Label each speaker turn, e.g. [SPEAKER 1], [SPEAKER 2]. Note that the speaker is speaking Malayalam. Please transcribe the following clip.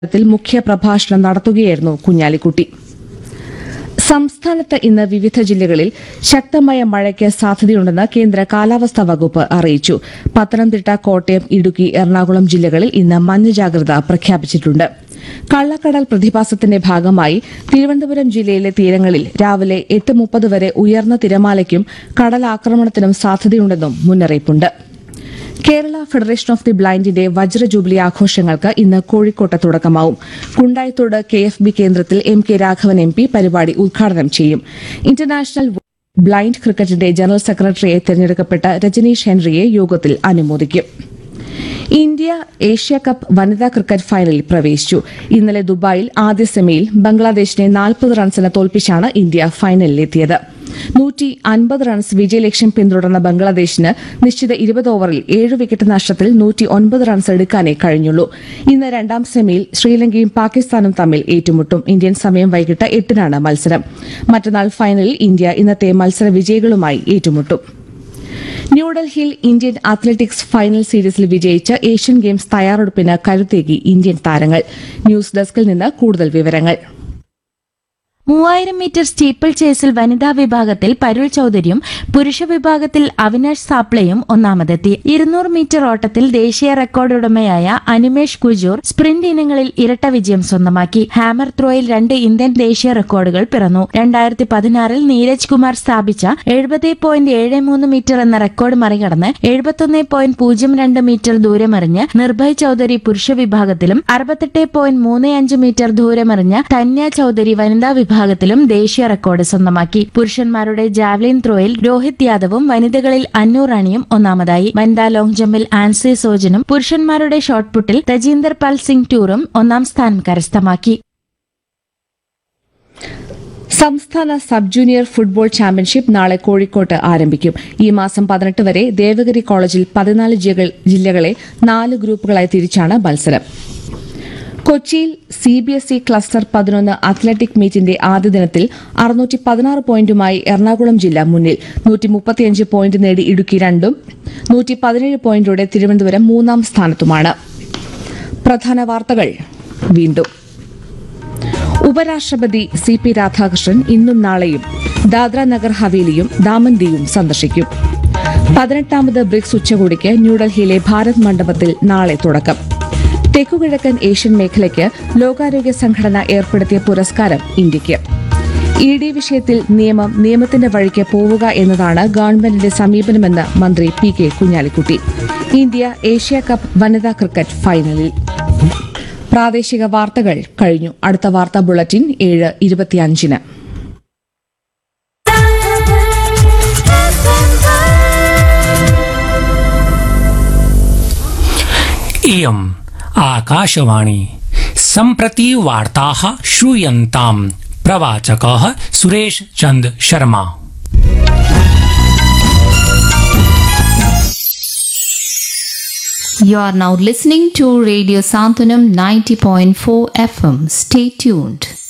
[SPEAKER 1] ത്തിൽ മുഖ്യ പ്രഭാഷണം നടത്തുകയായിരുന്നു കുഞ്ഞാലിക്കുട്ടി സംസ്ഥാനത്ത് ഇന്ന് വിവിധ ജില്ലകളിൽ ശക്തമായ മഴയ്ക്ക് സാധ്യതയുണ്ടെന്ന് കേന്ദ്ര കാലാവസ്ഥാ വകുപ്പ് അറിയിച്ചു പത്തനംതിട്ട കോട്ടയം ഇടുക്കി എറണാകുളം ജില്ലകളിൽ ഇന്ന് മഞ്ഞ ജാഗ്രത പ്രഖ്യാപിച്ചിട്ടുണ്ട് കള്ളക്കടൽ പ്രതിഭാസത്തിന്റെ ഭാഗമായി തിരുവനന്തപുരം ജില്ലയിലെ തീരങ്ങളിൽ രാവിലെ എട്ട് മുപ്പത് വരെ ഉയർന്ന തിരമാലയ്ക്കും കടലാക്രമണത്തിനും സാധ്യതയുണ്ടെന്നും മുന്നറിയിപ്പുണ്ട് കേരള ഫെഡറേഷൻ ഓഫ് ദി ബ്ലൈൻഡിന്റെ വജ്ര ജൂബിലി ആഘോഷങ്ങൾക്ക് ഇന്ന് കോഴിക്കോട്ട് തുടക്കമാവും കുണ്ടായിത്തോട് കെ എഫ് ബി കേന്ദ്രത്തിൽ M K Raghavan M P പരിപാടി ഉദ്ഘാടനം ചെയ്യും ഇന്റർനാഷണൽ ബ്ലൈൻഡ് ക്രിക്കറ്റിന്റെ ജനറൽ സെക്രട്ടറിയെ തെരഞ്ഞെടുക്കപ്പെട്ട രജനീഷ് ഹെൻറിയെ യോഗത്തിൽ അനുമോദിക്കും ഇന്ത്യ ഏഷ്യ കപ്പ് വനിതാ ക്രിക്കറ്റ് ഫൈനലിൽ പ്രവേശിച്ചു ഇന്നലെ ദുബായിൽ ആദ്യ സെമിയിൽ ബംഗ്ലാദേശിനെ നാൽപ്പത് റൺസിന് തോൽപ്പിച്ചാണ് ഇന്ത്യ ഫൈനലിലെത്തിയത് നൂറ്റി അൻപത് റൺസ് വിജയലക്ഷ്യം പിന്തുടർന്ന ബംഗ്ലാദേശിന് നിശ്ചിത ഇരുപത് ഓവറിൽ ഏഴ് വിക്കറ്റ് നഷ്ടത്തിൽ നൂറ്റി ഒൻപത് റൺസ് എടുക്കാനേ കഴിഞ്ഞുള്ളൂ ഇന്ന് രണ്ടാം സെമിയിൽ ശ്രീലങ്കയും പാകിസ്ഥാനും തമ്മിൽ ഏറ്റുമുട്ടും ഇന്ത്യൻ സമയം വൈകിട്ട് എട്ടിനാണ് മത്സരം മറ്റന്നാൾ ഫൈനലിൽ ഇന്ത്യ ഇന്നത്തെ മത്സര വിജയികളുമായി ഏറ്റുമുട്ടും ന്യൂഡൽഹിയിൽ ഇന്ത്യൻ അത്ലറ്റിക്സ് ഫൈനൽ സീരീസിൽ വിജയിച്ച് ഏഷ്യൻ ഗെയിംസ് തയ്യാറെടുപ്പിന് കരുത്തേകി ഇന്ത്യൻ താരങ്ങൾ ന്യൂസ് ഡെസ്കിൽ നിന്ന് കൂടുതൽ വിവരങ്ങൾ
[SPEAKER 2] മൂവായിരം മീറ്റർ സ്റ്റീപ്പിൾ ചേസിൽ വനിതാ വിഭാഗത്തിൽ പരുൾ ചൌധരിയും പുരുഷ വിഭാഗത്തിൽ അവിനാഷ് സാപ്ലയും ഒന്നാമതെത്തി ഇരുന്നൂറ് മീറ്റർ ഓട്ടത്തിൽ ദേശീയ റെക്കോർഡ് ഉടമയായ അനിമേഷ് കുജൂർ സ്പ്രിന്റ് ഇനങ്ങളിൽ ഇരട്ട വിജയം സ്വന്തമാക്കി ഹാമർ ത്രോയിൽ രണ്ട് ഇന്ത്യൻ ദേശീയ റെക്കോർഡുകൾ പിറന്നു രണ്ടായിരത്തി പതിനാറിൽ നീരജ് കുമാർ സ്ഥാപിച്ച എഴുപത് പോയിന്റ് ഏഴ് മൂന്ന് മീറ്റർ എന്ന റെക്കോർഡ് മറികടന്ന് എഴുപത്തൊന്ന് പോയിന്റ് പൂജ്യം രണ്ട് മീറ്റർ ദൂരമെറിഞ്ഞ് നിർഭയ് ചൌധരി പുരുഷ വിഭാഗത്തിലും അറുപത്തെട്ട് പോയിന്റ് മൂന്ന് അഞ്ച് മീറ്റർ ദൂരമെറിഞ്ഞ ധന്യ ചൌധരി വനിതാ വിഭാഗത്തിലും ദേശീയ റെക്കോർഡ് സ്വന്തമാക്കി പുരുഷന്മാരുടെ ജാവലിൻ ത്രോയിൽ രോഹിത് യാദവും വനിതകളിൽ അന്നു റാണിയും ഒന്നാമതായി വനിതാ ലോങ് ജമ്പിൽ ആൻസി സോജനും പുരുഷന്മാരുടെ ഷോട്ട് പുട്ടിൽ തജീന്ദർ പാൽ സിംഗ് ടൂറും ഒന്നാം സ്ഥാനം കരസ്ഥമാക്കി
[SPEAKER 1] സംസ്ഥാന സബ് ജൂനിയർ ഫുട്ബോൾ ചാമ്പ്യൻഷിപ്പ് നാളെ കോഴിക്കോട്ട് ആരംഭിക്കും ഈ മാസം പതിനെട്ട് വരെ ദേവഗിരി കോളേജിൽ പതിനാല് ജില്ലകൾ- ജില്ലകളെ നാല് ഗ്രൂപ്പുകളായി തിരിച്ചാണ് മത്സരം കൊച്ചിയിൽ C B S E cluster പതിനൊന്ന് അത്ലറ്റിക് മീറ്റിന്റെ ആദ്യ ദിനത്തിൽ അറുന്നൂറ്റി പതിനാറ് പോയിന്റുമായി എറണാകുളം ജില്ല മുന്നിൽ നൂറ്റി മുപ്പത്തിയഞ്ച് പോയിന്റ് നേടി ഇടുക്കി രണ്ടും നൂറ്റി പതിനേഴ് പോയിന്റോടെ തിരുവനന്തപുരം മൂന്നാം സ്ഥാനത്തുമാണ് പ്രധാന വാർത്തകൾ വീണ്ടും ഉപരാഷ്ട്രപതി സി പി രാധാകൃഷ്ണൻ ഇന്നും നാളെയും ദാദ്ര നഗർ ഹവേലിയും ദാമൻ ദിയും സന്ദർശിക്കും പതിനെട്ടാമത് ബ്രിക്സ് ഉച്ചകോടിക്ക് ന്യൂഡൽഹിയിലെ ഭാരത് മണ്ഡപത്തിൽ നാളെ തുടക്കം തെക്കുകിഴക്കൻ ഏഷ്യൻ മേഖലയ്ക്ക് ലോകാരോഗ്യ സംഘടന ഏർപ്പെടുത്തിയ പുരസ്കാരം ഇന്ത്യയ്ക്ക് ഇ ഡി വിഷയത്തിൽ നിയമം നിയമത്തിന്റെ വഴിക്ക് പോവുക എന്നതാണ് ഗവൺമെന്റിന്റെ സമീപനമെന്ന് മന്ത്രി P K Kunhalikutty India Asia cup വനിതാ ക്രിക്കറ്റ് ഫൈനലിൽ പ്രാദേശിക വാർത്തകൾ കഴിഞ്ഞു അടുത്ത വാർത്താ ബുള്ളറ്റിൻ ഏഴ് ഇരുപത്തിയഞ്ചിന്
[SPEAKER 3] इयम् आकाशवाणी सम्प्रति वार्ताः श्रूयन्ताम् प्रवाचकः Suresh Chand Sharma
[SPEAKER 4] You are now listening to Radio Santanam 90.4 FM. Stay tuned.